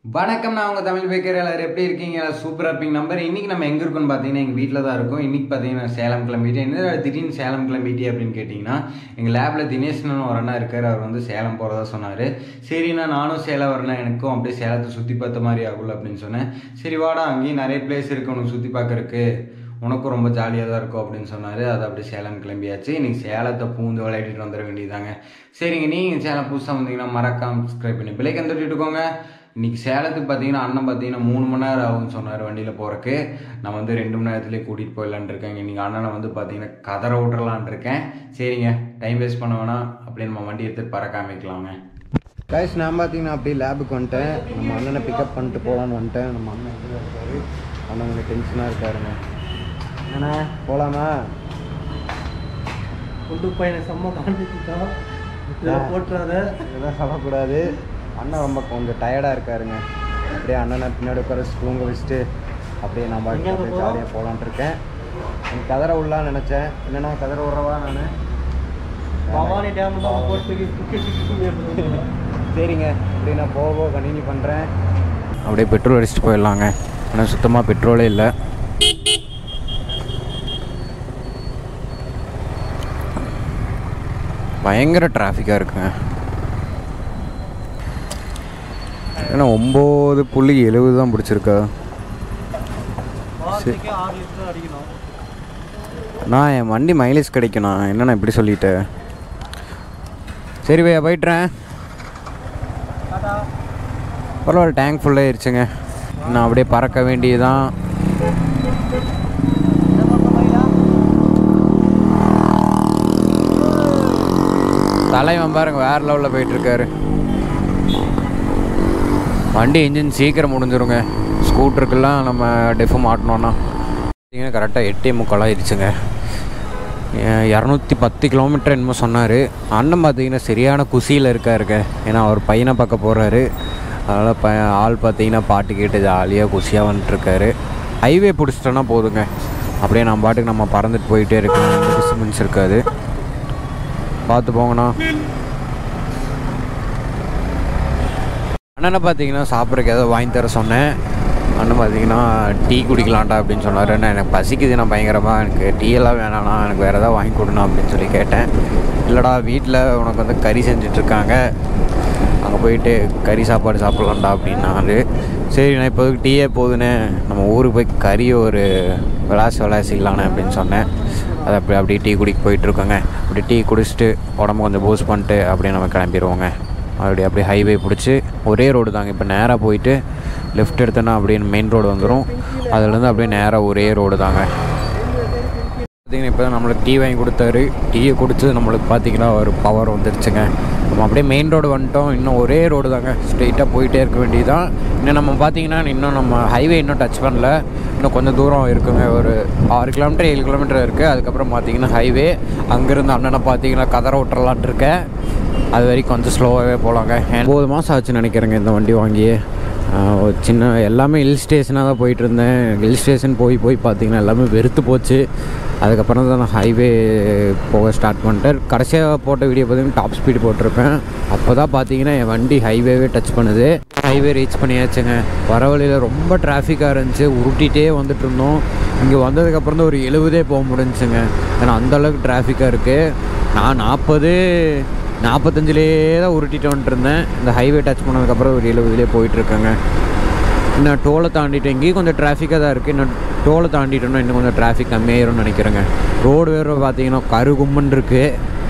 வணக்கம் நான் உங்கள் தமிழ் பேக்கர் எல்லாரும் எப்படி இருக்கீங்க எல்லாம் சூப்பராக இருப்பீங்க நம்பர் இன்றைக்கி நம்ம எங்கே இருக்கோம்னு பார்த்தீங்கன்னா எங்கள் வீட்டில் தான் இருக்கோம் இன்றைக்கி பார்த்தீங்கன்னா சேலம் கிளம்பிட்டு என்ன திடீர்னு சேலம் கிளம்பிட்டே அப்படின்னு கேட்டிங்கன்னா எங்கள் லேபில் தினேஷ்னு ஒரு அண்ணா இருக்கார் அவர் வந்து சேலம் போகிறதா சொன்னார் சரிண்ணா நானும் சேலம் வரேன் எனக்கும் அப்படியே சேலத்தை சுற்றி பார்த்த மாதிரி ஆகும்ல அப்படின்னு சொன்னேன் சரி வாடா அங்கேயும் நிறைய பிளேஸ் இருக்குது உனக்கு சுற்றி பார்க்கறக்கு உனக்கும் ரொம்ப ஜாலியாக தான் இருக்கும் அப்படின்னு சொன்னார் அது அப்படியே சேலம் கிளம்பியாச்சு இன்னைக்கு சேலத்தை பூந்து விளையாடிட்டு வந்துட வேண்டியதாங்க சரிங்க நீங்கள் சேலம் புதுசாக வந்தீங்கன்னா மறக்காம சப்ஸ்கிரைப் பண்ணி பிள்ளைக்கு வந்துட்டு இருக்கோங்க இன்னைக்கு சேலத்துக்கு பார்த்தீங்கன்னா அண்ணன் பார்த்தீங்கன்னா மூணு மணி நேரம் ஆகும்னு சொன்னார் வண்டியில் போகிறக்கு நான் வந்து ரெண்டு மணி நேரத்துலேயே கூட்டிகிட்டு போயிடலான் இருக்கேங்க இன்றைக்கி அண்ணனை வந்து பார்த்தீங்கன்னா கதற விட்றலான் இருக்கேன் சரிங்க டைம் வேஸ்ட் பண்ண வேணாம் அப்படியே நம்ம வண்டி எடுத்து பற காமிக்கலாங்க கைஸ் நான் பார்த்தீங்கன்னா அப்படியே லேபுக்கு வந்துட்டேன் நம்ம அண்ணனை பிக்கப் பண்ணிட்டு போகலான்னு வந்துட்டேன் நம்ம அண்ணன் எங்கே இருக்காரு அண்ணன் கொஞ்சம் டென்ஷனாக இருக்காருங்க அண்ணா போகலாமா கொண்டு பையனை செம்ம காண்டிட்டான் ஆ. போட்டுறாத இதெல்லாம் சொல்லக்கூடாது அண்ணன் ரொம்ப கொஞ்சம் டயர்டாக இருக்காருங்க அப்படியே அண்ணனை பின்னாடி உட்கார வச்சு தூங்க வச்சுட்டு அப்படியே நம்ம எங்க அங்க போறோம்? ஜாலியாக போகலான்ட்டு இருக்கேன் எனக்கு கதற விடலான்னு நினச்சேன் இல்லைன்னா கதற விட்றவா நான் பவானி டேம் தான் போட்டு சரிங்க அப்படி நான் போக போக கண்டினியூ பண்ணுறேன் அப்படியே பெட்ரோல் அடிச்சுட்டு போயிடலாங்க ஆனால் சுத்தமாக பெட்ரோலே இல்லை பயங்கர டிராஃபிக்காக இருக்குங்க ஏன்னா ஒம்பது புள்ளி எழுபது தான் பிடிச்சிருக்கா வாரத்துக்கே ஆறு லிட்டர் அடிக்கணும் நான் என் வண்டி மைலேஜ் கிடைக்கணும் என்னண்ணா இப்படி சொல்லிட்டேன் சரி பையா போயிட்டுறேன் டாடா பரவாயில்ல டேங்க் ஃபுல்லாகிருச்சுங்க நான் அப்படியே பறக்க வேண்டியதுதான் என்ன பண்ற பையா தலைவன் பாருங்க வேற லெவலில் போயிட்டு இருக்காரு வண்டி இன்ஜின் சீக்கிரம் முடிஞ்சிருங்க ஸ்கூட்டருக்கெல்லாம் நம்ம டெஃபு மாட்டினோன்னா பார்த்தீங்கன்னா கரெக்டாக எட்டே முக்கால் ஆயிடுச்சுங்க இரநூத்தி பத்து கிலோமீட்டர் என்னமோ சொன்னார் அண்ணன் பார்த்தீங்கன்னா சரியான குசியில் இருக்காருங்க ஏன்னா அவர் பையனை பார்க்க போகிறாரு அதனால் ப ஆள் பார்த்தீங்கன்னா பாட்டு கேட்டு ஜாலியாக குசியாக வந்துட்டுருக்காரு ஹைவே பிடிச்சிட்டோன்னா போதுங்க அப்படியே நம்ம பாட்டுக்கு நம்ம பறந்துட்டு போயிட்டே இருக்கோம் எந்த டிஸ்டர்பன்ஸ் இருக்காது பார்த்து போங்கண்ணா அண்ணனை பார்த்தீங்கன்னா சாப்பிட்றதுக்கு ஏதோ வாங்கி தர சொன்னேன் அண்ணன் பார்த்தீங்கன்னா டீ குடிக்கலாம்டா அப்படின்னு சொன்னார் நான் எனக்கு பசிக்குது நான் பயங்கரமாக எனக்கு டீ எல்லாம் வேணாண்ணா எனக்கு வேறு ஏதாவது வாங்கி கொடுண்ணா அப்படின்னு சொல்லி கேட்டேன் இல்லைடா வீட்டில் உனக்கு வந்து கறி செஞ்சிட்ருக்காங்க அங்கே போயிட்டு கறி சாப்பாடு சாப்பிட்லாம்டா அப்படின்னாரு சரி நான் இப்போதைக்கு டீயே போதுண்ணே நம்ம ஊருக்கு போய் கறி ஒரு விளாசி விளாசிக்கலாண்ணே அப்படின்னு சொன்னேன் அது அப்படி அப்படியே டீ குடிக்க போயிட்டுருக்கோங்க அப்படி டீ குடிச்சிட்டு உடம்பு கொஞ்சம் பூஸ்ட் பண்ணிட்டு அப்படியே நம்ம கிளம்பிடுவோங்க அப்படி அப்படியே ஹைவே பிடிச்சி ஒரே ரோடு தாங்க இப்போ நேராக போயிட்டு லெஃப்ட் எடுத்தோன்னா அப்படியே மெயின் ரோடு வந்துடும் அதுலேருந்து அப்படியே நேராக ஒரே ரோடு தாங்க பார்த்தீங்கன்னா இப்போ நம்மளுக்கு டீ வாங்கி கொடுத்தாரு டீயை குடிச்சு நம்மளுக்கு பார்த்தீங்கன்னா ஒரு பவர் வந்துருச்சுங்க நம்ம அப்படியே மெயின் ரோடு வந்துட்டோம் இன்னும் ஒரே ரோடு தாங்க ஸ்ட்ரெயிட்டாக போயிட்டே இருக்க வேண்டியதுதான் இன்னும் நம்ம பார்த்தீங்கன்னா இன்னும் நம்ம ஹைவே இன்னும் டச் பண்ணல இன்னும் கொஞ்சம் தூரம் இருக்குங்க ஒரு ஆறு கிலோமீட்டர் ஏழு கிலோமீட்டர் இருக்குது அதுக்கப்புறம் பார்த்தீங்கன்னா ஹைவே அங்கேருந்து அண்ணனை பார்த்தீங்கன்னா கதற விட்டுறலான் இருக்கேன் அது வரைக்கும் கொஞ்சம் ஸ்லோவாகவே போகலாங்க ஒம்பது மாதம் ஆச்சுன்னு நினைக்கிறேங்க இந்த வண்டி வாங்கி ஆஹ் ஒரு சின்ன எல்லாமே ஹில் ஸ்டேஷனாக தான் போயிட்டு இருந்தேன் ஹில் ஸ்டேஷன் போய் போய் பார்த்தீங்கன்னா எல்லாமே வெறுத்து போச்சு அதுக்கப்புறம் தான் நான் ஹைவே போக ஸ்டார்ட் பண்ணிட்டேன் கடைசியாக போட்ட வீடியோ பார்த்தீங்கன்னா டாப் ஸ்பீடு போட்டிருப்பேன் அப்போ தான் பார்த்தீங்கன்னா என் வண்டி ஹைவேவே டச் பண்ணுது ஹைவே ரீச் பண்ணியாச்சுங்க வர வழியில் ரொம்ப டிராஃபிக்காக இருந்துச்சு உருட்டிகிட்டே வந்துட்டு இருந்தோம் இங்கே வந்ததுக்கப்புறம் தான் ஒரு எழுபதே போக முடிஞ்சுங்க ஏன்னா அந்தளவுக்கு டிராஃபிக்காக இருக்குது நான் நாற்பது நாற்பத்தஞ்சிலேயே தான் உருட்டிட்டு வந்துட்டு இருந்தேன் இந்த ஹைவே டச் பண்ணதுக்கப்புறம் ஒரு எழுபதுலேயே போயிட்டுருக்கேங்க இன்னும் டோலை தாண்டிட்டு இங்கேயும் கொஞ்சம் டிராஃபிக்காக தான் இருக்குது இன்னும் டோலை தாண்டிட்டோம்னா இன்னும் கொஞ்சம் டிராஃபிக் கம்மியாயிரும்னு நினைக்கிறேங்க ரோடு வேறு பார்த்தீங்கன்னா கருகும்மன் இருக்குது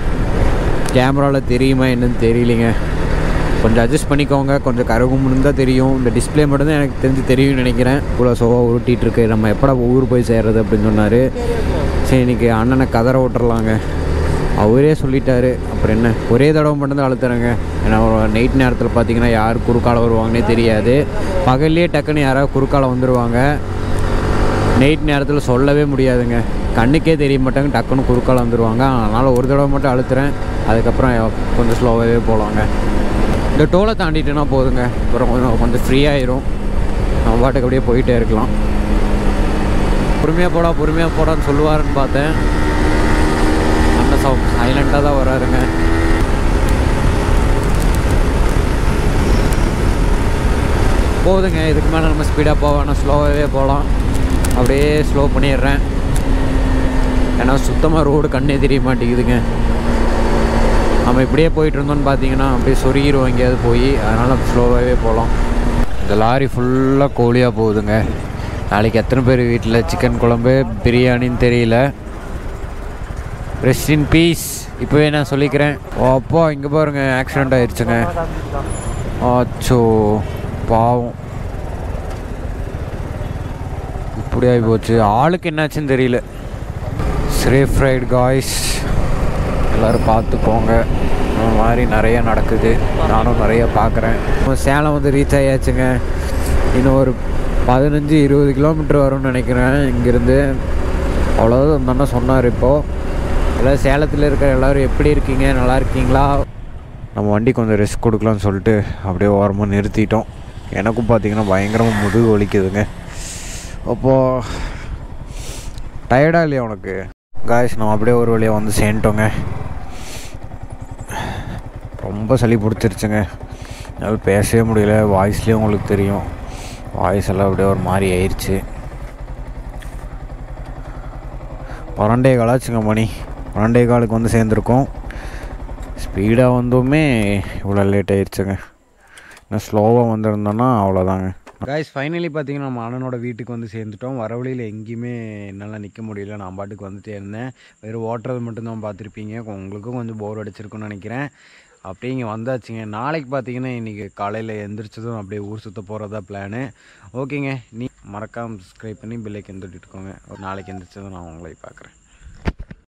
கேமராவில் தெரியுமா என்னன்னு தெரியலைங்க கொஞ்சம் அட்ஜஸ்ட் பண்ணிக்கோங்க கொஞ்சம் கருகும்னு தான் தெரியும் இந்த டிஸ்பிளே மட்டும்தான் எனக்கு தெரிஞ்சு தெரியும்னு நினைக்கிறேன் இவ்வளோ சோவாக உருட்டிகிட்டு இருக்கு நம்ம எப்படா ஊர் போய் சேர்றது அப்படின்னு சொன்னார் சரி இன்னைக்கு அண்ணனை கதற விட்டுறலாங்க அவரே சொல்லிட்டாரு அப்புறம் என்ன ஒரே தடவை மட்டும்தான் அழுத்துறேங்க ஏன்னா நைட் நேரத்தில் பார்த்தீங்கன்னா யார் குறுக்கால வருவாங்கன்னே தெரியாது பகல்லே டக்குன்னு யாராவது குறுக்கால வந்துடுவாங்க நைட் நேரத்தில் சொல்லவே முடியாதுங்க கண்ணுக்கே தெரிய மாட்டாங்க டக்குன்னு குறுக்கால வந்துடுவாங்க அதனால் ஒரு தடவை மட்டும் அழுத்துறேன் அதுக்கப்புறம் கொஞ்சம் ஸ்லோவாகவே போகலாங்க இந்த டோலை தாண்டிட்டேன்னா போதுங்க அப்புறம் கொஞ்சம் கொஞ்சம் ஃப்ரீயாயிரும் நம்ம பாட்டுக்கு அப்படியே போயிட்டே இருக்கலாம் பொறுமையாக போடா பொறுமையாக போடான்னு சொல்லுவாருன்னு பார்த்தேன் அண்ணன் சவு சைலண்ட்டாக தான் வராருங்க போதுங்க இதுக்கு மேலே நம்ம ஸ்பீடாக போக வேணாம் ஸ்லோவாகவே போகலாம் அப்படியே ஸ்லோ பண்ணிடுறேன் ஏன்னா சுத்தமாக ரோடு கண்ணே தெரிய மாட்டேங்குதுங்க நம்ம இப்படியே போயிட்டு இருந்தோம்னு பார்த்தீங்கன்னா அப்படியே சொருகிரும் எங்கேயாவது போய் அதனால் ஸ்லோவாகவே போகலாம் இந்த லாரி ஃபுல்லாக கோழியாக போகுதுங்க நாளைக்கு எத்தனை பேர் வீட்டில் சிக்கன் குழம்பு பிரியாணின்னு தெரியல ரெஸ்ட் இன் பீஸ் இப்போவே நான் சொல்லிக்கிறேன் ஓ அப்பா இங்கே பாருங்க ஆக்சிடெண்ட் ஆயிடுச்சுங்க ஆச்சோ பாவம் இப்படி ஆகி போச்சு ஆளுக்கு என்னாச்சுன்னு தெரியல சேஃப் ரைட் காய்ஸ் எல்லோரும் பார்த்து போங்க இந்த மாதிரி நிறைய நடக்குது நானும் நிறைய பார்க்குறேன் இப்போ சேலம் வந்து ரீச் ஆயாச்சுங்க இன்னும் ஒரு பதினஞ்சு இருபது கிலோமீட்டர் வரும்னு நினைக்கிறேன் இங்கேருந்து அவ்வளோதான் தானே சொன்னார் இப்போது எல்லாம் சேலத்தில் இருக்கிற எல்லோரும் எப்படி இருக்கீங்க நல்லா இருக்கீங்களா நம்ம வண்டி கொஞ்சம் ரெஸ்ட் கொடுக்கலாம்னு சொல்லிட்டு அப்படியே ஓரமாக நிறுத்திட்டோம் எனக்கும் பார்த்தீங்கன்னா பயங்கரமாக முதுகு வலிக்குதுங்க அப்போது டயர்டாக இல்லையா உனக்கு காய்ஸ் நம்ம அப்படியே ஒரு வழியாக வந்து சேர்ந்துட்டோங்க ரொம்ப சளி பிடிச்சிருச்சுங்க என்னால் பேசவே முடியல வாய்ஸ்லேயும் உங்களுக்கு தெரியும் வாய்ஸ் எல்லாம் அப்படியே ஒரு மாதிரி ஆயிடுச்சு பன்னெண்டே காலாச்சுங்க மணி பன்னெண்டே காலுக்கு வந்து சேர்ந்துருக்கோம் ஸ்பீடாக வந்தோமே இவ்வளோ லேட் ஆயிடுச்சுங்க இன்னும் ஸ்லோவாக வந்திருந்தோன்னா அவ்வளோதாங்க கைஸ் ஃபைனலி பார்த்தீங்கன்னா நம்ம அண்ணனோட வீட்டுக்கு வந்து சேர்ந்துட்டோம் வர வழியில் எங்கேயுமே என்னால் நிற்க முடியல நான் பாட்டுக்கு வந்துட்டே இருந்தேன் வெறும் ஓட்டுறது மட்டும்தான் பார்த்துருப்பீங்க உங்களுக்கும் கொஞ்சம் போர் அடிச்சிருக்குன்னு நினைக்கிறேன் அப்படியே இங்கே வந்தாச்சுங்க நாளைக்கு பார்த்தீங்கன்னா இன்றைக்கி காலையில் எந்திரிச்சதும் அப்படியே ஊர் சுற்ற போகிறதா பிளானு ஓகேங்க நீ மறக்காமல் சப்ஸ்கிரைப் பண்ணி பில்லைக்கு எந்திரிட்டுக்கோங்க ஒரு நாளைக்கு எந்திரிச்சதும் நான் உங்களை பார்க்குறேன்